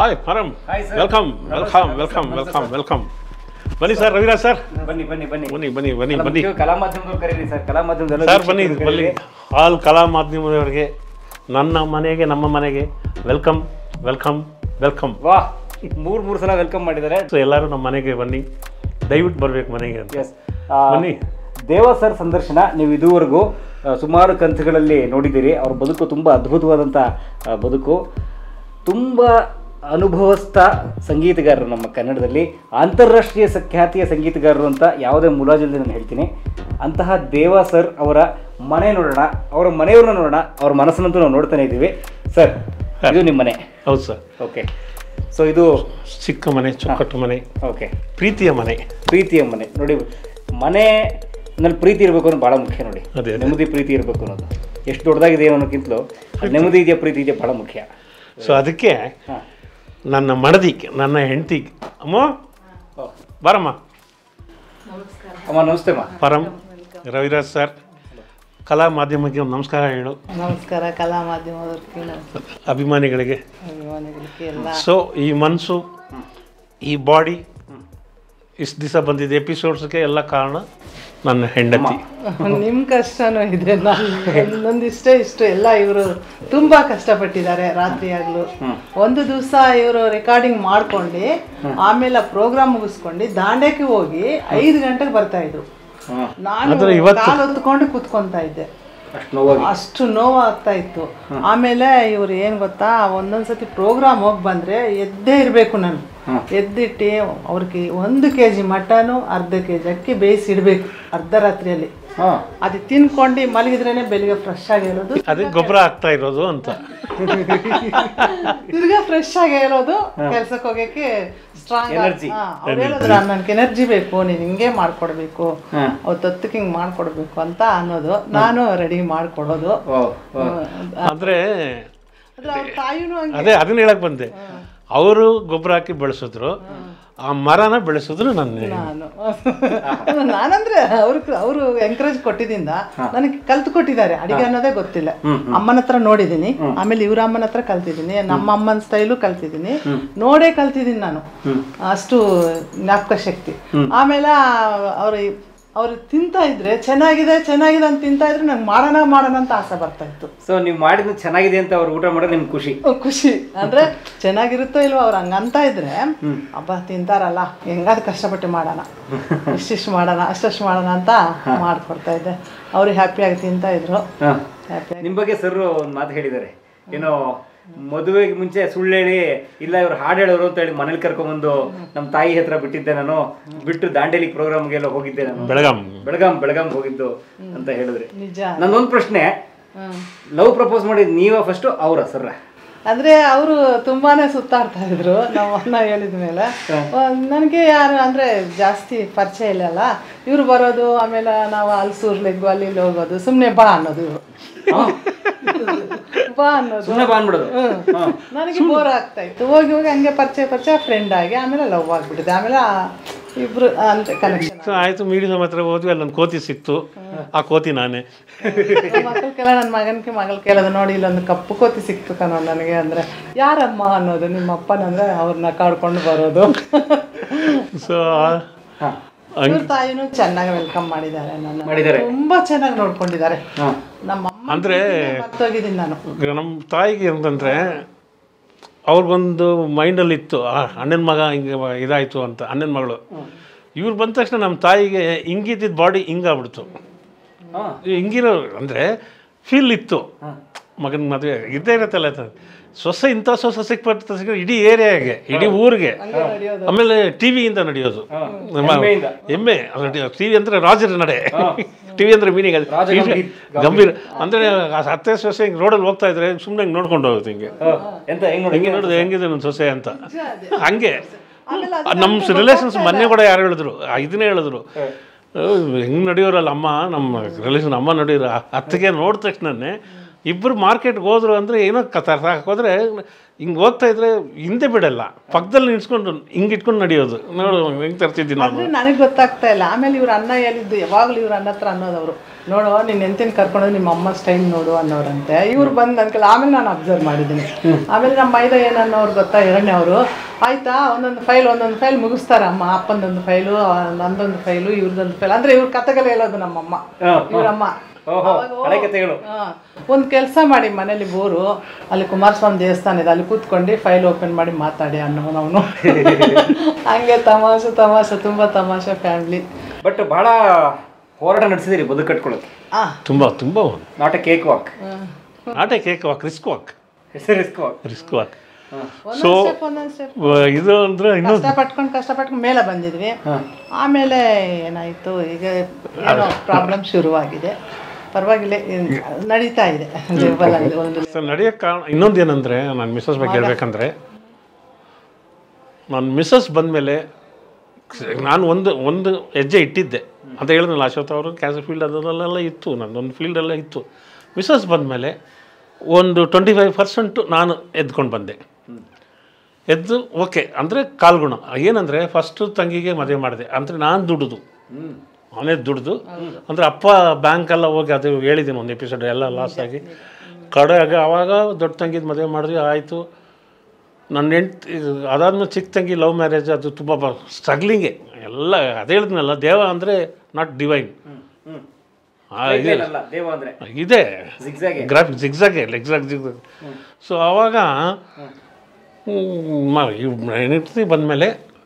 Hi Param Hi, sir. Welcome welcome welcome welcome welcome ಬನ್ನಿ sir Raviraj sir ಬನ್ನಿ ಬನ್ನಿ ಬನ್ನಿ ಬನ್ನಿ ಬನ್ನಿ ಬನ್ನಿ ಅಲ್ಲ, ಬನ್ನಿ ಮುಖ್ಯವಾಗಿ ಕಲಾ ಮಾಧ್ಯಮದವ್ರು ಕರೀರಿ ಸರ್ ಕಲಾ ಮಾಧ್ಯಮದಲ್ಲ ಸರ್ ಬನ್ನಿ ಬನ್ನಿ ಆಲ್ ಕಲಾ ಮಾಧ್ಯಮದವರಿಗೆ ನನ್ನ ಮನೆಗೆ ನಮ್ಮ ಮನೆಗೆ ವೆಲ್ಕಮ್ ವೆಲ್ಕಮ್ ವೆಲ್ಕಮ್ ವಾ ಮೂರ್ ಮೂರ್ ಸಲ ವೆಲ್ಕಮ್ ಮಾಡಿದ್ದಾರೆ ಸೊ ಎಲ್ಲರೂ ನಮ್ಮ ಮನೆಗೆ ಬನ್ನಿ ದಯವಿಟ್ಟು ಬರ್ಬೇಕು ಮನೆಗೆ ಅಂತ ಎಸ್ ಬನ್ನಿ ದೇವ ಸರ್ ಸಂದರ್ಶನ ನೀವು ಇದುವರೆಗೂ ಆ, ಸುಮಾರು ಕಂತುಗಳಲ್ಲಿ ನೋಡಿದ್ದೀರಿ ಅವ್ರ ಬದುಕು ತುಂಬ ಅದ್ಭುತವಾದಂಥ ಆ, ಬದುಕು ತುಂಬ ಅನುಭವಸ್ಥ ಸಂಗೀತಗಾರರು ನಮ್ಮ ಕನ್ನಡದಲ್ಲಿ ಅಂತಾರಾಷ್ಟ್ರೀಯ ಸ- ಖ್ಯಾತಿಯ ಸಂಗೀತಗಾರರು ಅಂತ ಯಾವುದೇ ಮುಲಾಜಿಲ್ಲದೆ ನಾನು ಹೇಳ್ತೀನಿ ಅಂತಹ ದೇವ ಸರ್ ಅವರ ಮನೆ ನೋಡೋಣ ಅವರ ಮನೆಯವ್ರನ್ನ ನೋಡೋಣ ಅವ್ರ ಮನಸ್ಸನ್ನಂತೂ ನಾವು ನೋಡ್ತಾನೆ ಇದ್ದೀವಿ ಸರ್ ಇದು ನಿಮ್ಮ ಮನೆ ಹೌದು ಸರ್ ಓಕೆ ಸೊ ಇದು ಚಿಕ್ಕ ಮನೆ ಚೊಕ್ಕಟ್ಟು ಮನೆ ಓಕೆ ಪ್ರೀತಿಯ ಮನೆ ಪ್ರೀತಿಯ ಮನೆ ನೋಡಿ ಮನೆ ನಲ್ಲಿ ಪ್ರೀತಿ ಇರಬೇಕು ಅನ್ನೋದು ಭಾಳ ಮುಖ್ಯ ನೋಡಿ ಅದೇ, ಅದೇ. ನೆಮ್ಮದಿ ಪ್ರೀತಿ ಇರಬೇಕು ಅನ್ನೋದು ಎಷ್ಟು ದೊಡ್ಡದಾಗಿದೆ ಅನ್ನೋಕ್ಕಿಂತಲೂ ಆ ನೆಮ್ಮದಿ ಇದೆಯಾ ಪ್ರೀತಿ ಇದೆಯಾ ಭಾಳ ಮುಖ್ಯ ಸೊ ಅದಕ್ಕೆ ಹಾಂ ನನ್ನ ಮಡದಿ ನನ್ನ ಹೆಂಡತಿ ಅಮ್ಮ ಬಾರಮ್ಮ ಅಮ್ಮ ನಮಸ್ತೆ ಅಮ್ಮ ಪರಂ ರವಿರಾಜ್ ಸರ್ ಕಲಾ ಮಾಧ್ಯಮಕ್ಕೆ ಒಂದು ನಮಸ್ಕಾರ ಹೇಳು ನಮಸ್ಕಾರ ಕಲಾ ಮಾಧ್ಯಮದವ್ರಿಗೆ ನಮಸ್ಕಾರ ಅಭಿಮಾನಿಗಳಿಗೆ ಅಭಿಮಾನಿಗಳಿಗೆ ಎಲ್ಲ ಸೊ ಈ ಮನಸ್ಸು ಈ ಬಾಡಿ ಇಷ್ಟು ದಿವಸ ಬಂದಿದೆ ಎಪಿಸೋಡ್ಸ್ಗೆ ಎಲ್ಲ ಕಾರಣ ನನ್ನ ಹೆಂಡತಿ ನಿಮ್ಮ ಕಷ್ಟನೂ ಇದೆ ನಾನು ನಂದಿಷ್ಟೇ ಇಷ್ಟು ಎಲ್ಲ ಇವರು ತುಂಬಾ ಕಷ್ಟಪಟ್ಟಿದ್ದಾರೆ ರಾತ್ರಿ ಆಗ್ಲು ಒಂದು ದಿವಸ ಇವರು ರೆಕಾರ್ಡಿಂಗ್ ಮಾಡ್ಕೊಂಡು ಆಮೇಲೆ ಪ್ರೋಗ್ರಾಮ್ ಮುಗಿಸ್ಕೊಂಡು ದಾಂಡ್ಯಕ್ಕೆ ಹೋಗಿ ಐದು ಗಂಟೆಗೆ ಬರ್ತಾ ಇದ್ರು ಹಾಂ ನಾನು ಆದ್ರೆ ಇವತ್ತು- ಕಾಲು ಹೊತ್ಕೊಂಡು ಕುತ್ಕೊಂತ ಇದ್ದೆ ಅಷ್ಟು ನೋವಾಗಿ ಅಷ್ಟು ನೋವಾಗ್ತಾ ಇತ್ತು ಆಮೇಲೆ ಇವ್ರು ಏನ್ ಗೊತ್ತಾ ಒಂದೊಂದ್ಸತಿ ಪ್ರೋಗ್ರಾಮ್ ಹೋಗಿ ಬಂದ್ರೆ ಎದ್ದೇ ಇರಬೇಕು ನಾನು ಎದ್ದಿಟ್ಟು ಅವ್ರಿಗೆ ಒಂದು ಕೆ ಜಿ ಮಟನು ಅರ್ಧ ಕೆ ಜಿ ಅಕ್ಕಿ ಬೇಯಿಸಿ ಇಡಬೇಕು ಅರ್ಧ ರಾತ್ರಿಯಲ್ಲಿ ಹಾಂ ಅದು ತಿನ್ಕೊಂಡು ಮಲಗಿದ್ರೇನೆ ಬೆಳಿಗ್ಗೆ ಫ್ರೆಶ್ ಆಗಿರೋದು ಅದೇ ಗೊಬ್ಬರ ಆಗ್ತಾ ಇರೋದು ಅಂತ ತಿರ್ಗಾ ಫ್ರೆಶ್ ಆಗಿ ಇರೋದು ಕೆಲ್ಸಕ್ಕೆ ಹೋಗಕ್ಕೆ ಸ್ಟ್ರಾಂಗ್ Energy. ಅವ್ರು ಹೇಳಿದ್ರು ನನ್ಗೆ ಎನರ್ಜಿ ಬೇಕು ನೀನು ಹಿಂಗೆ ಮಾಡ್ಕೊಡ್ಬೇಕು ಹಾಂ ಅವತ್ತು ಹೊತ್ತಿಗೆ ಹಿಂಗೆ ಮಾಡ್ಕೊಡ್ಬೇಕು ಅಂತ ಅನ್ನೋದು ನಾನು ರೆಡಿ ಮಾಡ್ಕೊಡೋದು ಓ ಓ ಅಂದರೆ ಆದ್ರೆ ಅವ್ರ ತಾಯಿನೂ ಹಂಗೆ ಅದೇ ಅದನ್ನ ಹೇಳಕ್ ಬಂದೆ ಅವರು ಗೊಬ್ಬರ ಹಾಕಿ ಬೆಳೆಸಿದ್ರು ಆ ಮರನ ಬೆಳೆಸಿದ್ರು ನನ್ನ ನಾನು ನಾನಂದ್ರೆ ಅವ್ರ ಅವರು ಎಂಕರೇಜ್ ಕೊಟ್ಟಿದಿಂದ ನನಗೆ ಕಲ್ತು ಕೊಟ್ಟಿದ್ದಾರೆ ಅಡಿಗೆ ಅನ್ನೋದೇ ಗೊತ್ತಿಲ್ಲ ಅಮ್ಮನ ಹತ್ರ ನೋಡಿದೀನಿ ಆಮೇಲೆ ಇವ್ರ ಅಮ್ಮನ ಹತ್ರ ಕಲ್ತಿದ್ದೀನಿ ನಮ್ಮ ಅಮ್ಮನ ಸ್ಟೈಲು ಕಲ್ತಿದ್ದೀನಿ ನೋಡೇ ಕಲ್ತಿದ್ದೀನಿ ನಾನು ಅಷ್ಟು ಜ್ಞಾಪಕ ಶಕ್ತಿ ಆಮೇಲೆ ಅವ್ರು ಅವ್ರು ತಿಂತಾ ಇದ್ರೆ ಚೆನ್ನಾಗಿದೆ ಚೆನ್ನಾಗಿದೆ ಅಂತ ತಿಂತಾ ಇದ್ರೆ ನಂಗೆ ಮಾಡೋಣ ಮಾಡೋಣ ಅಂತ ಆಸೆ ಬರ್ತಾ ಇತ್ತು ಸೊ ನೀವು ಮಾಡಿದ್ದು ಚೆನ್ನಾಗಿದೆ ಅಂತ ಅವ್ರು ಊಟ ಮಾಡೋದು ನಿಮ್ಗೆ ಖುಷಿ ಓ, ಖುಷಿ ಅಂದ್ರೆ ಚೆನ್ನಾಗಿರುತ್ತೋ ಇಲ್ವೋ ಅವ್ರು ಹಂಗಂತ ಇದ್ರೆ ಅಬ್ಬ ತಿಂತಾರಲ್ಲ ಹೆಂಗಾದ್ರು ಕಷ್ಟಪಟ್ಟು ಮಾಡೋಣ ಇಷ್ಟಿಷ್ಟು ಮಾಡೋಣ ಅಷ್ಟಷ್ಟು ಮಾಡೋಣ ಅಂತ ಮಾಡ್ಕೊಡ್ತಾ ಇದ್ದೆ ಅವ್ರು ಹ್ಯಾಪಿಯಾಗಿ ತಿಂತಾ ಇದ್ರು ಹಾಂ ಹ್ಯಾಪಿಯಾಗಿ ನಿಮ್ಮ ಬಗ್ಗೆ ಸರ್ ಒಂದು ಮಾತು ಹೇಳಿದ್ದಾರೆ ಏನೋ ಮದುವೆಗೆ ಮುಂಚೆ ಸುಳ್ಳು ಹೇಳಿ ಇಲ್ಲ ಇವ್ರು ಹಾಡು ಹೇಳೋರು ಅಂತ ಹೇಳಿ ಮನೇಲಿ ಕರ್ಕೊಂಬಂದು ನಮ್ಮ ತಾಯಿ ಹತ್ರ ಬಿಟ್ಟಿದ್ದೆ ನಾನು ಬಿಟ್ಟು ದಾಂಡೇಲಿ ಪ್ರೋಗ್ರಾಮ್ಗೆಲ್ಲ ಹೋಗಿದ್ದೆ ನಾನು ಬೆಳಗಾಂ ಬೆಳಗಾಂ ಬೆಳಗಾಂ ಹೋಗಿದ್ದು ಅಂತ ಹೇಳಿದ್ರಿ ನಿಜ ನನ್ನೊಂದು ಪ್ರಶ್ನೆ ಹ್ಮ್. ಲವ್ ಪ್ರಪೋಸ್ ಮಾಡಿದ್ ನೀವ ಫಸ್ಟ್ ಅವರ ಸರ್ ಅಂದ್ರೆ ಅವರು ತುಂಬಾನೇ ಸುತ್ತಾಡ್ತಾ ಇದ್ರು ನಮ್ಮ ಅಣ್ಣ ಹೇಳಿದ ಮೇಲೆ ನನಗೆ ಯಾರು ಅಂದ್ರೆ ಜಾಸ್ತಿ ಪರಿಚಯ ಇಲ್ಲಲ್ಲ ಇವ್ರು ಬರೋದು ಆಮೇಲೆ ನಾವು ಅಲ್ಸೂರ್ಲೆಗ್ಗು ಅಲ್ಲಿ ಇಲ್ಲಿ ಹೋಗೋದು ಸುಮ್ಮನೆ ಬಾ ಅನ್ನೋದು ಇವರು ಬಾ ಅನ್ನೋದು ಸುಮ್ಮನೆ ಬಂದ್ಬಿಡೋದು ಹ್ಮ್. ನನಗೆ ಬೋರ್ ಆಗ್ತಾ ಇತ್ತು ಹೋಗಿ ಹೋಗಿ ಹಂಗೆ ಪರಿಚಯ ಪರಿಚಯ ಫ್ರೆಂಡ್ ಆಗಿ ಆಮೇಲೆ ಲವ್ ಆಗ್ಬಿಟ್ಟಿದೆ ಆಮೇಲೆ ಆ ಇಬ್ರು ಅಂತ ಕನೆಕ್ಷನ್ ಸೊ ಆಯಿತು ಮೀಡಿಯಂ ಹತ್ರ ಹೋದ್ವಿ ಅಲ್ಲಿ ಒಂದು ಕೋತಿ ಸಿಕ್ತು ಆ ಕೋತಿ ನಾನೇ ಮಕ್ಕಳ ಕೆಲ ನನ್ನ ಮಗನಿಗೆ ಮಗಳ ಕೇಳೋದು ನೋಡಿ ಇಲ್ಲೊಂದು ಕಪ್ಪು ಕೋತಿ ಸಿಕ್ತು ಕಣೋ ನನಗೆ ಅಂದ್ರೆ ಯಾರಮ್ಮ ಅನ್ನೋದು ನಿಮ್ಮ ಅಪ್ಪನಂದ್ರೆ ಅವ್ರನ್ನ ಕಾಡ್ಕೊಂಡು ಬರೋದು ಸೊ ಇವ್ರ ತಾಯಿನೂ ಚೆನ್ನಾಗಿ ವೆಲ್ಕಮ್ ಮಾಡಿದ್ದಾರೆ ನನ್ನ ಮಾಡಿದ್ದಾರೆ. ತುಂಬಾ ಚೆನ್ನಾಗಿ ನೋಡ್ಕೊಂಡಿದ್ದಾರೆ ಹಾಂ ನಮ್ಮ ಅಮ್ಮ ಅಂದ್ರೆ ಮರ್ತೋಗಿದ್ದೀನಿ ನಾನು ನಮ್ಮ ತಾಯಿಗೆ ಅಂತಂದರೆ ಅವ್ರಿಗೊಂದು ಮೈಂಡಲ್ಲಿ ಇತ್ತು ಆ ಅಣ್ಣನ ಮಗ ಹಿಂಗೆ ಇದಾಯಿತು ಅಂತ ಅಣ್ಣನ ಮಗಳು ಇವ್ರು ಬಂದ ತಕ್ಷಣ ನಮ್ಮ ತಾಯಿಗೆ ಹಿಂಗಿದ್ದಿದ್ದು ಬಾಡಿ ಹಿಂಗಾಗ್ಬಿಡ್ತು ಹಾಂ ಹಿಂಗಿರೋ ಅಂದರೆ ಫೀಲ್ ಇತ್ತು ಮಗನ ಮದುವೆ ಇದ್ದೇ ಇರುತ್ತಲ್ಲ ಅದು. ಸೊಸೆ ಇಂಥ ಸೊಸೆ ಸಿಕ್ಬಿಟ್ಟು ಸಿಕ್ಕ ಇಡೀ ಏರಿಯಾಗೆ ಇಡೀ ಊರಿಗೆ ಆಮೇಲೆ ಟಿ ವಿಯಿಂದ ನಡೆಯೋದು ನಮ್ಮ ಹೆಮ್ಮೆಯಿಂದ. ಹೆಮ್ಮೆ ಟಿ ವಿ ಅಂದರೆ ರಾಜರ ನಡೆ ಟಿ ವಿ ಅಂದರೆ ಮೀನಿಂಗ್ ರಾಜ ಗಂಭೀರ್. ಗಂಭೀರ ಅಂದರೆ ಅತ್ತೆ ಸೊಸೆ ಹಿಂಗೆ ರೋಡಲ್ಲಿ ಹೋಗ್ತಾ ಇದ್ರೆ ಸುಮ್ಮನೆ ಹಿಂಗೆ ನೋಡ್ಕೊಂಡು ಹೋಗುತ್ತೆ ಹಿಂಗೆ ಎಂತ ಹೆಂಗ್ ನೋಡಿ ಹೆಂಗೆ ನೋಡಿದೆ ಹೆಂಗಿದೆ ನನ್ನ ಸೊಸೆ ಅಂತ ಹಂಗೆ ಆಮೇಲೆ ನಮ್ಮ ರಿಲೇಷನ್ಸ್ ಮೊನ್ನೆ ಕೂಡ ಯಾರು ಹೇಳಿದ್ರು ಆ, ಇದನ್ನೇ ಹೇಳಿದ್ರು ಹೆಂಗೆ ನಡೆಯೋರಲ್ಲ ಅಮ್ಮ ನಮ್ಮ ರಿಲೇಷನ್ ಅಮ್ಮ ನಡೆಯೋರು ಆ ಅತ್ತಿಗೆ ನೋಡಿದ ತಕ್ಷಣನೇ ಇಬ್ಬರು ಮಾರ್ಕೆಟ್ಗೆ ಹೋದ್ರು ಅಂದರೆ ಏನೋ ಕತಾರ್ಸಕ್ಕೆ ಹೋದ್ರೆ ಹಿಂಗೆ ಹೋಗ್ತಾ ಇದ್ರೆ ಹಿಂದೆ ಬಿಡಲ್ಲ ಪಕ್ಕದಲ್ಲಿ ನಿಲ್ಸ್ಕೊಂಡು ಹಿಂಗೆ ಇಟ್ಕೊಂಡು ನಡೆಯೋದು ನೋಡು ಹೆಂಗೆ ತರ್ತಿದ್ದೀನಿ ನಾನು ಅಂದ್ರೆ ನನಗೆ ಗೊತ್ತಾಗ್ತಾ ಇಲ್ಲ ಆಮೇಲೆ ಇವ್ರ ಅನ್ನ ಹೇಳಿದ್ದು ಯಾವಾಗಲೂ ಇವ್ರ ಅನ್ನ ಹತ್ರ ಅನ್ನೋದವ್ರು ನೋಡು ನಿನ್ನ ಎಂತಿನ ಕರ್ಕೊಂಡು ನಿಮ್ಮ ಅಮ್ಮ ಸ್ಟೈಲ್ ನೋಡು ಅನ್ನೋರಂತೆ ಇವ್ರು ಬಂದು ಅನ್ಕಲ್ಲ ಆಮೇಲೆ ನಾನು ಅಬ್ಸರ್ವ್ ಮಾಡಿದ್ದೀನಿ ಆಮೇಲೆ ನಮ್ಮ ಮೈದ ಏನನ್ನೋರು ಗೊತ್ತಾ ಎರಡನೇ ಅವರು ಆಯ್ತಾ ಒಂದೊಂದು ಫೈಲ್ ಒಂದೊಂದು ಫೈಲ್ ಮುಗಿಸ್ತಾರೆ ಅಮ್ಮ ಅಪ್ಪಂದೊಂದು ಫೈಲು ನಂದೊಂದು ಫೈಲು ಇವ್ರದೊಂದು ಫೈಲ್ ಅಂದ್ರೆ ಇವ್ರ ಕಥೆಗಳು ಹೇಳೋದು ನಮ್ಮಮ್ಮ ಇವ್ರಮ್ಮ ಓಹೋ ಅವಾಗ ಹಳೆ ಕಥೆಗಳು ಒಂದು ಕೆಲಸ ಮಾಡಿ ಮನೇಲಿ ಬೋರು ಅಲ್ಲಿ ಕುಮಾರಸ್ವಾಮಿ ದೇವಸ್ಥಾನ ಇದೆ ಅಲ್ಲಿ ಕೂತ್ಕೊಂಡು ಫೈಲ್ ಓಪನ್ ಮಾಡಿ ಮಾತಾಡಿ ಅನ್ನೋ ನಾವು ಹಂಗೆ ತಮಾಷೆ ತಮಾಷೆ ತುಂಬ ತಮಾಷೆ ಫ್ಯಾಮಿಲಿ ಬಟ್ ಬಹಳ ಹೋರಾಟ ನಡೆಸಿದಿರಿ ಬದುಕು ಕಟ್ಕೊಳ್ಳೋಕೆ ಆ ತುಂಬ ತುಂಬ not a cakewalk not a cakewalk risk walk ಹೆಸರು ರಿಸ್ಕ್ ವಾಕ್ ರಿಸ್ಕ್ ವಾಕ್ ಒಂದೊಂದು ಸ್ಟೆಪ್ ಒಂದೊಂದು ಸ್ಟೆಪ್ ಇದು ಅಂದರೆ ಇನ್ನೂ ಕಷ್ಟಪಟ್ಕೊಂಡು ಕಷ್ಟಪಟ್ಕೊಂಡು ಮೇಲೆ ಬಂದಿದ್ವಿ ಆಮೇಲೆ ಏನಾಯಿತು ಈಗ ಏನೋ ಪ್ರಾಬ್ಲಮ್ ಶುರುವಾಗಿದೆ ಪರವಾಗಿಲ್ಲ ಏನ್- ನಡೀತಾ ಇದೆ ಲೆವೆಲ್ ಅಲ್ಲಿ ಒಂದು ಸರ್ ನಡೆಯೋಕ್ಕೆ ಕಾರಣ ಇನ್ನೊಂದು ಏನಂದರೆ ನಾನು ಮಿಸ್ಸಸ್ ಬಗ್ಗೆ ಹೇಳ್ಬೇಕಂದ್ರೆ ನಾನು ಮಿಸ್ಸಸ್ ಬಂದಮೇಲೆ ನಾನು ಒಂದು ಒಂದು ಹೆಜ್ಜೆ ಇಟ್ಟಿದ್ದೆ ಅಂತ ಹೇಳಿದ್ನಲ್ಲ ಅಶೋಕ್ ಅವರು ಕ್ಯಾನ್ಸರ್ ಫೀಲ್ಡ್ ಅದರಲ್ಲೆಲ್ಲ ಇತ್ತು ನನ್ನೊಂದು ಫೀಲ್ಡೆಲ್ಲ ಇತ್ತು ಮಿಸ್ಸಸ್ ಬಂದಮೇಲೆ ಒಂದು ಟ್ವೆಂಟಿ ಫೈವ್ ಪರ್ಸೆಂಟು ನಾನು ಎದ್ಕೊಂಡು ಬಂದೆ ಎದ್ದು ಓಕೆ ಅಂದರೆ ಕಾಲ್ಗುಣ ಏನಂದರೆ ಫಸ್ಟು ತಂಗಿಗೆ ಮದುವೆ ಮಾಡಿದೆ ಅಂದರೆ ನಾನು ದುಡಿದು ಅವನೇ ದುಡ್ದು ಅಂದರೆ ಅಪ್ಪ ಬ್ಯಾಂಕೆಲ್ಲ ಹೋಗಿ ಅದು ಹೇಳಿದ್ದೀನಿ ಒಂದು ಎಪಿಸೋಡ್ ಎಲ್ಲ ಲಾಸ್ ಆಗಿ ಕಡೆಗೆ ಆವಾಗ ದೊಡ್ಡ ತಂಗಿದ ಮದುವೆ ಮಾಡಿದ್ವಿ ಆಯಿತು ನನ್ನ ಹೆಂಡ್ತಿ ಅದಾದ್ಮೇಲೆ ಚಿಕ್ಕ ತಂಗಿ ಲವ್ ಮ್ಯಾರೇಜ್ ಅದು ತುಂಬ ಸ್ಟ್ರಗ್ಲಿಂಗೆ ಎಲ್ಲ ಅದೇ ಹೇಳಿದ್ನಲ್ಲ ದೇವ ಅಂದರೆ ನಾಟ್ ಡಿವೈನ್ ಇದೆ ಅಲ್ಲ ದೇವ ಅಂದ್ರೆ ಇದೆ ಜಿಗ್ಜಾಗೆ ಗ್ರಾಫಿಕ್ ಜಿಗ್ಸಾಗೆ ಎಕ್ಸಾಕ್ಟ್ ಜಿಗ್ಸಾಗ್ ಸೊ ಆವಾಗ ಹೆಂಡತಿ ಬಂದಮೇಲೆ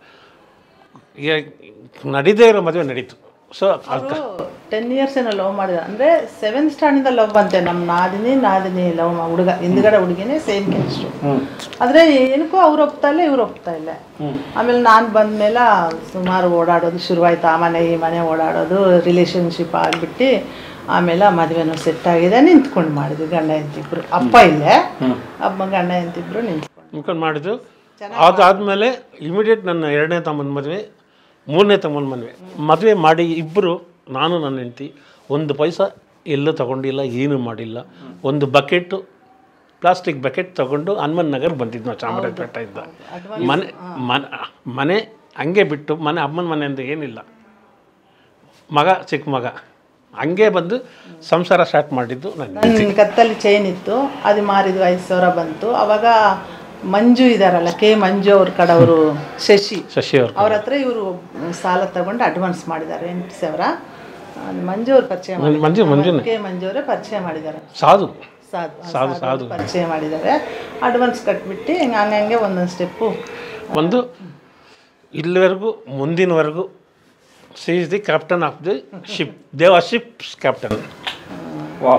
ನಡೀದೇ ಇರೋ ಮದುವೆ ನಡೀತು ಸೊ ಅವರು ಟೆನ್ ಇಯರ್ಸ್ ಏನೋ ಲವ್ ಮಾಡಿದ ಅಂದ್ರೆ ಸೆವೆನ್ ಸ್ಟ್ಯಾಂಡಿಂದ ಲವ್ ಬಂತೆ ನಮ್ಮ ನಾದಿನಿ ನಾದಿನಿ ಲವ್ ಹುಡುಗ ಹಿಂದ್ಗಡೆ ಹುಡುಗಿನೇ ಸೇಮ್ ಕೆಮಿಸ್ಟ್ರು ಆದ್ರೆ ಏನಕ್ಕೂ ಅವ್ರು ಒಪ್ತಾ ಇಲ್ಲ ಇವ್ರು ಒಪ್ತಾ ಇಲ್ಲ ಆಮೇಲೆ ನಾನು ಬಂದ್ಮೇಲೆ ಸುಮಾರು ಓಡಾಡೋದು ಶುರುವಾಯ್ತು ಆ ಮನೆ ಈ ಮನೆ ಓಡಾಡೋದು ರಿಲೇಶನ್ಶಿಪ್ ಆಗ್ಬಿಟ್ಟು ಆಮೇಲೆ ಮದುವೆನೂ ಸೆಟ್ ಆಗಿದೆ ನಿಂತ್ಕೊಂಡು ಮಾಡಿದ್ವಿ ಗಂಡ ಹೆಂತಿಬ್ರು ಅಪ್ಪ ಇಲ್ಲೇ ಅಮ್ಮ ಗಂಡ ಹೆಂತಿಬ್ರು ನಿಂತ್ಕೊಂಡು ನಿಂತ್ಕೊಂಡು ಮಾಡಿದ್ದು ಅದಾದಮೇಲೆ ಇಮಿಡಿಯೇಟ್ ನನ್ನ ಎರಡನೇ ತಮ್ಮನ ಮದುವೆ ಮೂರನೇ ತಮ್ಮನ ಮದುವೆ ಮದುವೆ ಮಾಡಿ ಇಬ್ಬರು ನಾನು ನನ್ನ ಹೆಂಡತಿ ಒಂದು ಪೈಸಾ ಎಲ್ಲೂ ತಗೊಂಡಿಲ್ಲ ಏನೂ ಮಾಡಿಲ್ಲ ಒಂದು ಬಕೆಟು ಪ್ಲಾಸ್ಟಿಕ್ ಬಕೆಟ್ ತಗೊಂಡು ಹನುಮನ್ ನಗರ್ ಬಂದಿದ್ದು ನಾವು ಚಾಮರಾಜಪೇಟೆಯಿಂದ ಮನೆ ಮನೆ ಮನೆ ಹಂಗೆ ಬಿಟ್ಟು ಮನೆ ಅಮ್ಮನ ಮನೆಯಿಂದ ಏನಿಲ್ಲ ಮಗ ಚಿಕ್ಕ ಮಗ ಹಂಗೆ ಬಂದು ಸಂಸಾರ ಸ್ಟಾರ್ಟ್ ಮಾಡಿದ್ದು ನನ್ನ ನನ್ನ ಕತ್ತಲ್ಲಿ ಚೈನ್ ಇತ್ತು ಅದು ಮಾರಿದ್ವು ಐದು ಸಾವಿರ ಬಂತು ಅವಾಗ ಮಂಜು ಇದಾರಲ್ಲ ಕೆ ಮಂಜು ಅವ್ರ ಕಡವರು ಶಶಿ ಶಶಿ ಅವ್ರು ಅವ್ರ ಹತ್ರ ಇವರು ಸಾಲ ತಗೊಂಡು ಅಡ್ವಾನ್ಸ್ ಮಾಡಿದ್ದಾರೆ ಎಂಟು ಸಾವಿರ ಅದು ಮಂಜು ಅವ್ರು ಪರಿಚಯ ಮಂಜು- ಮಂಜು ಮಂಜುನೇ ಕೆ ಮಂಜು ಅವರೇ ಪರಿಚಯ ಮಾಡಿದ್ದಾರೆ ಸಾಧು ಸಾಧು ಸಾಧು, ಸಾಧು ಅವ್ರು ಪರಿಚಯ ಮಾಡಿದ್ದಾರೆ ಅಡ್ವಾನ್ಸ್ ಕಟ್ಬಿಟ್ಟು ಹಿಂಗೆ ಹಂಗಂಗೆ ಒಂದೊಂದು ಸ್ಟೆಪ್ಪು ಒಂದು ಇಲ್ಲಿವರೆಗೂ ಮುಂದಿನವರೆಗೂ she is the captain of the ship ದೇವ ಶಿಪ್ಸ್ ಕ್ಯಾಪ್ಟನ್ ವಾವ್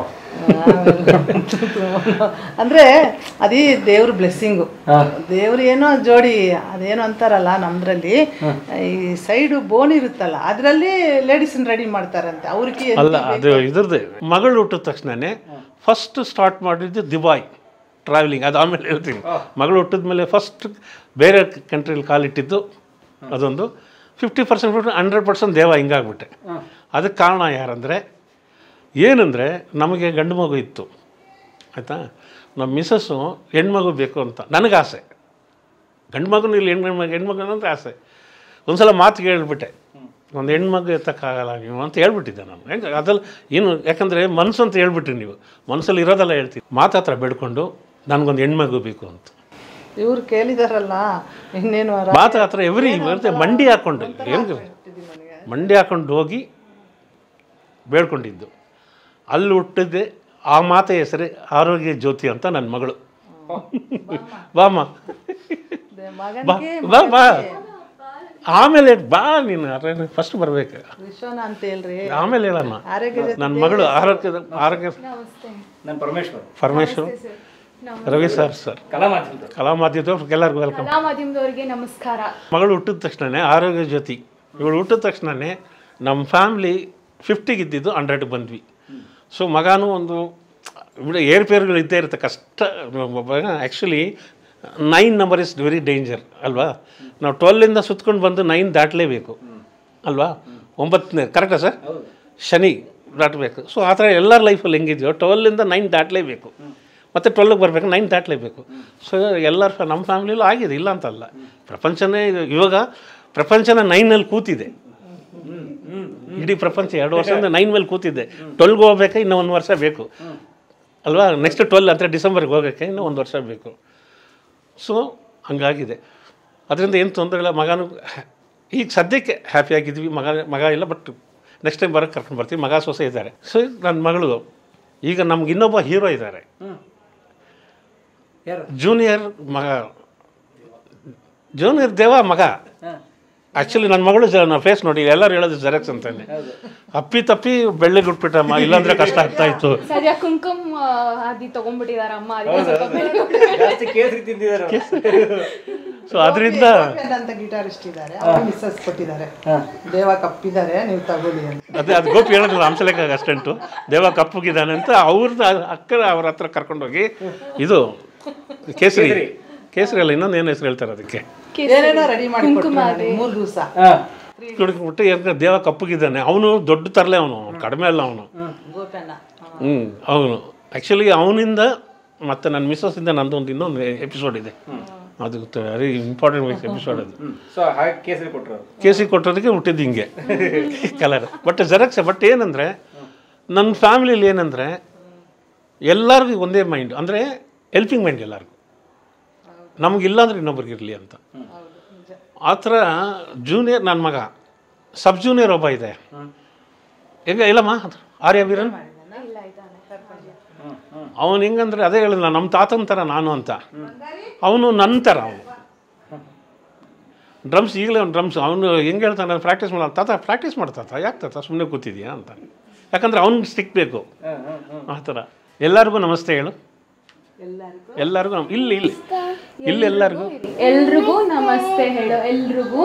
ಅಂದ್ರೆ ಅದೇ ದೇವ್ರ ಬ್ಲೆಸ್ಸಿಂಗು ದೇವ್ರು ಏನೋ ಜೋಡಿ ಅದೇನೋ ಅಂತಾರಲ್ಲ ನಮ್ದ್ರಲ್ಲಿ ಈ ಸೈಡು ಬೋನ್ ಇರುತ್ತಲ್ಲ ಅದರಲ್ಲಿ ಲೇಡೀಸನ್ನ ರೆಡಿ ಮಾಡ್ತಾರಂತೆ ಅವ್ರಿಗೆ ಅಲ್ಲ ಅದು ಇದ್ರದ್ದು ಮಗಳು ಹುಟ್ಟಿದ ತಕ್ಷಣನೇ ಫಸ್ಟ್ ಸ್ಟಾರ್ಟ್ ಮಾಡಿದ್ದು ದುಬಾಯ್ ಟ್ರಾವೆಲಿಂಗ್ ಅದು ಆಮೇಲೆ ಹೇಳ್ತೀನಿ ಮಗಳು ಹುಟ್ಟಿದ ಮೇಲೆ ಫಸ್ಟ್ ಬೇರೆ ಕಂಟ್ರಿಲಿ ಕಾಲಿಟ್ಟಿದ್ದು ಅದೊಂದು ಫಿಫ್ಟಿ ಪರ್ಸೆಂಟ್ ಬಿಟ್ಟು ಹಂಡ್ರೆಡ್ ಪರ್ಸೆಂಟ್ ದೇವ ಹಿಂಗಾಗ್ಬಿಟ್ಟೆ ಅದಕ್ಕೆ ಕಾರಣ ಯಾರಂದರೆ ಏನಂದರೆ ನಮಗೆ ಗಂಡು ಮಗು ಇತ್ತು ಆಯಿತಾ ನಮ್ಮ ಮಿಸ್ಸಸ್ಸು ಹೆಣ್ಮಗು ಬೇಕು ಅಂತ ನನಗೆ ಆಸೆ ಗಂಡು ಮಗನೂ ಇಲ್ಲಿ ಹೆಣ್ಣು ಮಗು ಹೆಣ್ಮಗು ಅಂದರೆ ಆಸೆ ಒಂದು ಸಲ ಮಾತು ಹೇಳ್ಬಿಟ್ಟೆ ಒಂದು ಹೆಣ್ಮಗು ಎತ್ತಕ್ಕಾಗಲ್ಲ ನೀವು ಅಂತ ಹೇಳ್ಬಿಟ್ಟಿದ್ದೆ ನಾನು ಹೆಂಗೆ ಅದೆಲ್ಲ ಏನು ಯಾಕಂದರೆ ಮನಸ್ಸು ಅಂತ ಹೇಳ್ಬಿಟ್ರಿ ನೀವು ಮನಸ್ಸಲ್ಲಿ ಇರೋದೆಲ್ಲ ಹೇಳ್ತೀವಿ ಮಾತು ಹತ್ರ ಬೇಡ್ಕೊಂಡು ನನಗೊಂದು ಹೆಣ್ಮಗು ಬೇಕು ಅಂತ ಇವ್ರು ಕೇಳಿದಾರಲ್ಲ ಇನ್ನೇನು ರ- ಮಾತು ಹತ್ರ ಎವ್ರಿ ಬರುತ್ತೆ ಮಂಡಿ ಹಾಕ್ಕೊಂಡು ಹೆಂಗೆ ಮಂಡಿ ಹಾಕೊಂಡು ಹೋಗಿ ಬೇಡ್ಕೊಂಡಿದ್ದು ಅಲ್ಲಿ ಹುಟ್ಟಿದ್ದೆ ಆ ಮಾತೆ ಹೆಸರೇ ಆರೋಗ್ಯ ಜ್ಯೋತಿ ಅಂತ ನನ್ನ ಮಗಳು ಬಾಮ್ಮ ಬಾ ಮಗನಿಗೆ ಬಾ ಬಾ ಆಮೇಲೆ ಬಾ ನೀನು ಫಸ್ಟ್ ಬರ್ಬೇಕು ವಿಶ್ವನ ಅಂತ ಹೇಳ್ರಿ ಆಮೇಲೆ ಹೇಳೋಣ ಆರೋಗ್ಯ ನನ್ನ ಮಗಳು ಆರೋಗ್ಯದ ಆರೋಗ್ಯ ನಾನು ಪರಮೇಶ್ವರ್ ಪರಮೇಶ್ವರ್ ರವಿ ಸರ್ ಸರ್ ಕಲಾ ಮಾಧ್ಯಮದವ್ರು ಕಲಾ ಮಾಧ್ಯಮದವ್ರು ಎಲ್ಲರಿಗೂ ವೆಲ್ಕಮ್ ಕಲಾ ಮಾಧ್ಯಮದವರಿಗೆ ನಮಸ್ಕಾರ ಮಗಳು ಹುಟ್ಟಿದ ತಕ್ಷಣವೇ ಆರೋಗ್ಯ ಜ್ಯೋತಿ ಇವಳು ಹುಟ್ಟಿದ ತಕ್ಷಣವೇ ನಮ್ಮ ಫ್ಯಾಮ್ಲಿ ಫಿಫ್ಟಿಗೆ ಇದ್ದಿದ್ದು ಹಂಡ್ರೆಡ್ಗೆ ಬಂದ್ವಿ ಸೊ ಮಗನೂ ಒಂದು ಬಿಡ ಏರ್ಪೇರ್ಗಳು ಇದ್ದೇ ಇರುತ್ತೆ ಕಷ್ಟ actually nine number is very danger ಅಲ್ವಾ ನಾವು ಟ್ವೆಲ್ಲಿಂದ ಸುತ್ಕೊಂಡು ಬಂದು ನೈನ್ ದಾಟಲೇಬೇಕು ಅಲ್ವಾ ಒಂಬತ್ತನೇ ಕರೆಕ್ಟಾ ಸರ್ ಶನಿ ದಾಟಬೇಕು ಸೊ ಆ ಥರ ಎಲ್ಲರ ಲೈಫಲ್ಲಿ ಹೆಂಗಿದೆಯೋ ಟ್ವೆಲ್ಲಿಂದ ನೈನ್ ದಾಟಲೇಬೇಕು ಮತ್ತು ಟ್ವೆಲ್ಗೆ ಬರಬೇಕು ನೈನ್ ದಾಟಲೇಬೇಕು ಸೊ ಎಲ್ಲರ ಫ್ಯಾ- ನಮ್ಮ ಫ್ಯಾಮಿಲಿಲೂ ಆಗಿದೆ ಇಲ್ಲ ಅಂತಲ್ಲ ಪ್ರಪಂಚನೇ ಇದು- ಇವಾಗ ಪ್ರಪಂಚನ ನೈನಲ್ಲಿ ಕೂತಿದೆ ಇಡೀ ಪ್ರಪಂಚ ಎರಡು ವರ್ಷದಿಂದ ನೈನ್ ಮೇಲೆ ಕೂತಿದ್ದೆ ಟ್ವೆಲ್ಗೆ ಹೋಗ್ಬೇಕಾ ಇನ್ನೂ ಒಂದು ವರ್ಷ ಬೇಕು ಅಲ್ವಾ ನೆಕ್ಸ್ಟ್ ಟ್ವೆಲ್ ಅಂದರೆ ಡಿಸೆಂಬರ್ಗೆ ಹೋಗೋಕ್ಕೆ ಇನ್ನೂ ಒಂದು ವರ್ಷ ಬೇಕು ಸೊ ಹಂಗಾಗಿದೆ ಅದರಿಂದ ಏನು ತೊಂದರೆ ಇಲ್ಲ ಮಗನೂ ಈಗ ಸದ್ಯಕ್ಕೆ ಹ್ಯಾಪಿಯಾಗಿದ್ವಿ ಮಗ ಮಗ ಇಲ್ಲ ಬಟ್ ನೆಕ್ಸ್ಟ್ ಟೈಮ್ ಬರೋಕ್ಕೆ ಕರ್ಕೊಂಡು ಬರ್ತೀವಿ ಮಗ ಸೊಸೆ ಇದ್ದಾರೆ ಸೊ ನನ್ನ ಮಗಳು ಈಗ ನಮ್ಗೆ ಇನ್ನೊಬ್ಬ ಹೀರೋ ಇದ್ದಾರೆ ಯಾರು ಜೂನಿಯರ್ ಮಗ ಜೂನಿಯರ್ ದೇವ ಮಗ ಆ್ಯಕ್ಚುಲಿ ನನ್ನ ಮಗಳು ಜ ಫೇಸ್ ನೋಡಿ ಎಲ್ಲರೂ ಹೇಳೋದು ಜೆರಾಕ್ಸ್ ಅಂತಾನೆ ಅಪ್ಪಿ ತಪ್ಪಿ ಬೆಳ್ಳಿಗೆ ಉಟ್ಬಿಟ್ಟಮ್ಮ ಇಲ್ಲಾಂದ್ರೆ ಕಷ್ಟ ಆಗ್ತಾ ಇತ್ತು ಸದ್ಯ ಕುಂಕುಮ್ ಆ, ಆದಿ ತಗೊಂಡ್ಬಿಟ್ಟಿದಾರ ಅಮ್ಮ ಅದಕ್ಕೆ ಸ್ವಲ್ಪ ಬೆಳ್ಳಿ ಜಾಸ್ತಿ ಕೇಸರಿ ತಿಂದಿದ್ದಾರೆ ಸೊ ಅದರಿಂದ ಅಂತ ಗಿಟಾರಿಸ್ಟ್ ಇದ್ದಾರೆ ಅವ್ರು ಮಿಸ್ಸಸ್ ಕೊಟ್ಟಿದ್ದಾರೆ ದೇವ ಕಪ್ಪಿದ್ದಾರೆ ನೀವು ತಗೊಳ್ಳಿ ಅಂತ ಅದೇ ಅದು ಗೋಪಿ ಹೇಳಿದ್ರು ಹಂಸಲೇಖ ಅಸ್ಟೆಂಟು ದೇವ ಕಪ್ಪಗಿದ್ದಾನೆ ಅಂತ ಅವ್ರದ್ದು ಅಕ್ಕರ ಅವ್ರ ಹತ್ರ ಕರ್ಕೊಂಡೋಗಿ ಇದು ಕೇಸರಿ ಕೇಸರಿ ಅಲ್ಲ ಇನ್ನೊಂದು ಏನು ಹೆಸರು ಹೇಳ್ತಾರೆ ಅದಕ್ಕೆ ಏನೇನೋ ರೆಡಿ ಮಾಡಿ ಮೂರು ದಿವಸ ಕುಡ್ಕೊಂಡ್ಬಿಟ್ಟು ಯಾಕೆ ದೇವ ಕಪ್ಪಗಿದ್ದಾನೆ ಅವನು ದೊಡ್ಡ ತರಲೆ ಅವನು ಕಡಿಮೆ ಅಲ್ಲ ಅವನು ಗೋಪಣ್ಣ ಹ್ಞೂ ಅವನು ಆ್ಯಕ್ಚುಲಿ ಅವನಿಂದ ಮತ್ತು ನನ್ನ ಮಿಸ್ಸಸ್ಸಿಂದ ನಂದು ಒಂದು ಇನ್ನೊಂದು ಎಪಿಸೋಡ್ ಇದೆ ಅದು ವೆರಿ ಇಂಪಾರ್ಟೆಂಟ್ ಎಪಿಸೋಡ್ ಅದು ಸೊ ಹಾಗೆ ಕೇಸರಿ ಕೊಟ್ಟರು ಕೇಸಿ ಕೊಟ್ಟೋದಕ್ಕೆ ಹುಟ್ಟಿದ್ದು ಹಿಂಗೆ ಕಲರ್ ಬಟ್ ಜೆರಾಕ್ಸ್ ಬಟ್ ಏನಂದರೆ ನನ್ನ ಫ್ಯಾಮಿಲಿಲಿ ಏನಂದರೆ ಎಲ್ಲರಿಗೂ ಒಂದೇ ಮೈಂಡ್ ಅಂದರೆ ಹೆಲ್ಪಿಂಗ್ ಮೈಂಡ್ ಎಲ್ಲರಿಗೂ ನಮಗಿಲ್ಲ ಅಂದ್ರೆ ಇನ್ನೊಬ್ರಿಗೆ ಇರಲಿ ಅಂತ ಆ ಥರ ಜೂನಿಯರ್ ನನ್ನ ಮಗ ಸಬ್ ಜೂನಿಯರ್ ಒಬ್ಬ ಇದೆ ಹೆಂಗ ಇಲ್ಲಮ್ಮ ಆರ್ಯ ವೀರನ್ ಅವನು ಹೆಂಗಂದ್ರೆ ಅದೇ ಹೇಳಿದ್ನ ನಮ್ಮ ತಾತನ ಥರ ನಾನು ಅಂತ ಅವನು ನನ್ನ ಥರ ಅವನು ಡ್ರಮ್ಸ್ ಈಗಲೇ ಅವ್ನು ಡ್ರಮ್ಸ್ ಅವನು ಹೆಂಗೆ ಹೇಳ್ತಾನೆ ನಾನು ಪ್ರಾಕ್ಟೀಸ್ ಮಾಡೋ ತಾತ ಪ್ರಾಕ್ಟೀಸ್ ಮಾಡ್ತಾತ ಯಾಕೆ ತಾತ ಸುಮ್ಮನೆ ಕೂತಿದ್ಯಾ ಅಂತ ಯಾಕಂದ್ರೆ ಅವ್ನಿಗೆ ಸ್ಟಿಕ್ ಬೇಕು ಆ ಥರ ಎಲ್ಲರಿಗೂ ನಮಸ್ತೆ ಹೇಳು ಎಲ್ಲರಿಗೂ ನಮ್- ಇಲ್ಲಿ ಇಲ್ಲಿ ಇಲ್ಲಿ ಎಲ್ಲರಿಗೂ ಎಲ್ರಿಗೂ ನಮಸ್ತೆ ಹೇಳು ಎಲ್ರಿಗೂ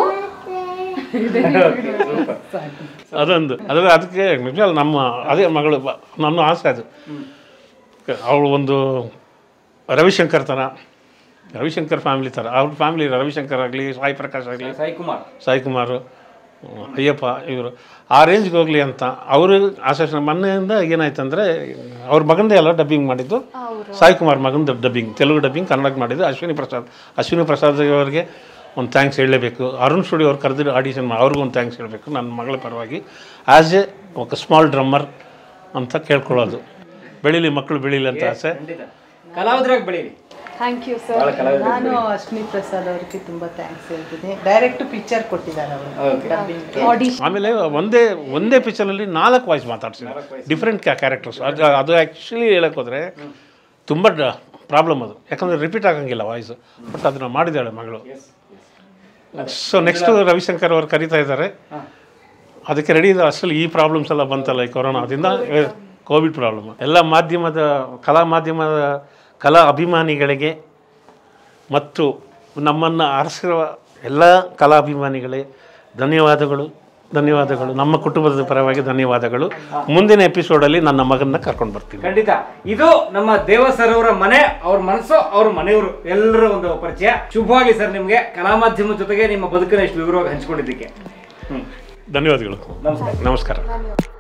ಅದೊಂದು ಅದು ಅದಕ್ಕೆ ನಿಜ ನಮ್ಮ ಅದೇ ಮಗಳು ಬ- ನನ್ನ ಆಸೆ ಅದು ಅವಳು ಒಂದು ರವಿಶಂಕರ್ ಥರ ರವಿಶಂಕರ್ ಫ್ಯಾಮಿಲಿ ಥರ ಅವ್ರ ಫ್ಯಾಮಿಲಿ ರವಿಶಂಕರ್ ಆಗಲಿ ಸಾಯಿ ಪ್ರಕಾಶ್ ಆಗಲಿ ಸಾಯಿ ಕುಮಾರ್ ಸಾಯಿ ಕುಮಾರ್ ಅಯ್ಯಪ್ಪ ಇವರು ಆ ರೇಂಜ್ಗೆ ಹೋಗಲಿ ಅಂತ ಅವರು ಆಶಾಸ ಮೊನ್ನೆಯಿಂದ ಏನಾಯ್ತು ಅಂದರೆ ಅವ್ರ ಮಗಂದೇ ಅಲ್ಲ ಡಬ್ಬಿಂಗ್ ಮಾಡಿದ್ದು ಸಾಯಿ ಕುಮಾರ್ ಮಗಂದು ಡಬ್ಬಿಂಗ್ ತೆಲುಗು ಡಬ್ಬಿಂಗ್ ಕನ್ನಡಕ್ಕೆ ಮಾಡಿದ್ದು ಅಶ್ವಿನಿ ಪ್ರಸಾದ್ ಅಶ್ವಿನಿ ಪ್ರಸಾದ್ ಅವರಿಗೆ ಒಂದು ಥ್ಯಾಂಕ್ಸ್ ಹೇಳಲೇಬೇಕು ಅರುಣ್ ಸ್ಟುಡಿಯೋ ಅವ್ರು ಕರೆದಿರೋ ಆಡಿಷನ್ ಅವ್ರಿಗೂ ಒಂದು ಥ್ಯಾಂಕ್ಸ್ ಹೇಳಬೇಕು ನನ್ನ ಮಗಳ ಪರವಾಗಿ ಆ್ಯಸ್ ಎ ఒక ಸ್ಮಾಲ್ ಡ್ರಮ್ಮರ್ ಅಂತ ಕೇಳ್ಕೊಳ್ಳೋದು ಬೆಳೀಲಿ ಮಕ್ಕಳು ಬೆಳೀಲಿ ಅಂತ ಆಸೆ ಖಂಡಿತ ಕಲಾವಿದರಾಗಿ ಬೆಳೀರಿ ಥ್ಯಾಂಕ್ ಯು ಸರ್ ಭಾಳ ಕಲಾವಿದರು ನಾನು ಅಶ್ವಿನಿ ಪ್ರಸಾದ್ ಅವ್ರಿಗೆ ತುಂಬಾ ಥ್ಯಾಂಕ್ಸ್ ಹೇಳ್ತೀನಿ ಡೈರೆಕ್ಟ್ ಪಿಕ್ಚರ್ ಕೊಟ್ಟಿದ್ದಾರೆ ಅವರು ಓಕೆ ಡಬ್ಬಿಂಗ್ಗೆ ಆಡಿಷನ್ ಆಮೇಲೆ ಒಂದೇ ಒಂದೇ ಪಿಕ್ಚರಲ್ಲಿ ನಾಲ್ಕು ವಾಯ್ಸ್ ಮಾತಾಡ್ಸಿದ್ರು ಡಿಫ್ರೆಂಟ್ ಕ್ಯಾರೆಕ್ಟರ್ಸ್ ಅದು ಅದು ಆ್ಯಕ್ಚುಲಿ ಹೇಳಕ್ಕೆ ಹೋದರೆ ತುಂಬ ಪ್ರಾಬ್ಲಮ್ ಅದು ಯಾಕಂದರೆ ರಿಪೀಟ್ ಆಗಂಗಿಲ್ಲ ವಾಯ್ಸು ಬಟ್ ಅದನ್ನು ಮಾಡಿದ್ದಾಳೆ ಮಗಳು ಸೊ ನೆಕ್ಸ್ಟ್ ರವಿಶಂಕರ್ ಅವರು ಕರೀತಾ ಇದ್ದಾರೆ ಅದಕ್ಕೆ ರೆಡಿ ಇದೆ ಅಷ್ಟರಲ್ಲಿ ಈ ಪ್ರಾಬ್ಲಮ್ಸ್ ಎಲ್ಲ ಬಂತಲ್ಲ ಈ ಕೊರೋನಾ ಅದರಿಂದ ಕೋವಿಡ್ ಪ್ರಾಬ್ಲಮ್ ಎಲ್ಲ ಮಾಧ್ಯಮದ ಕಲಾ ಮಾಧ್ಯಮದ ಕಲಾ ಅಭಿಮಾನಿಗಳಿಗೆ ಮತ್ತು ನಮ್ಮನ್ನು ಆರಿಸಿರುವ ಎಲ್ಲ ಕಲಾಭಿಮಾನಿಗಳೇ ಧನ್ಯವಾದಗಳು ಧನ್ಯವಾದಗಳು ನಮ್ಮ ಕುಟುಂಬದ ಪರವಾಗಿ ಧನ್ಯವಾದಗಳು ಮುಂದಿನ ಎಪಿಸೋಡಲ್ಲಿ ನನ್ನ ಮಗನ್ನ ಕರ್ಕೊಂಡು ಬರ್ತೀನಿ ಖಂಡಿತ ಇದು ನಮ್ಮ ದೇವ ಸರ್ ಅವರ ಮನೆ ಅವ್ರ ಮನಸ್ಸು ಅವ್ರ ಮನೆಯವರು ಎಲ್ಲರ ಒಂದು ಪರಿಚಯ ಶುಭವಾಗಿ ಸರ್ ನಿಮ್ಗೆ ಕಲಾ ಮಾಧ್ಯಮದ ಜೊತೆಗೆ ನಿಮ್ಮ ಬದುಕನ್ನ ಇಷ್ಟು ವಿವರವಾಗಿ ಹಂಚ್ಕೊಂಡಿದ್ದಕ್ಕೆ ಹ್ಮ್ ಧನ್ಯವಾದಗಳು ನಮಸ್ಕಾರ ನಮಸ್ಕಾರ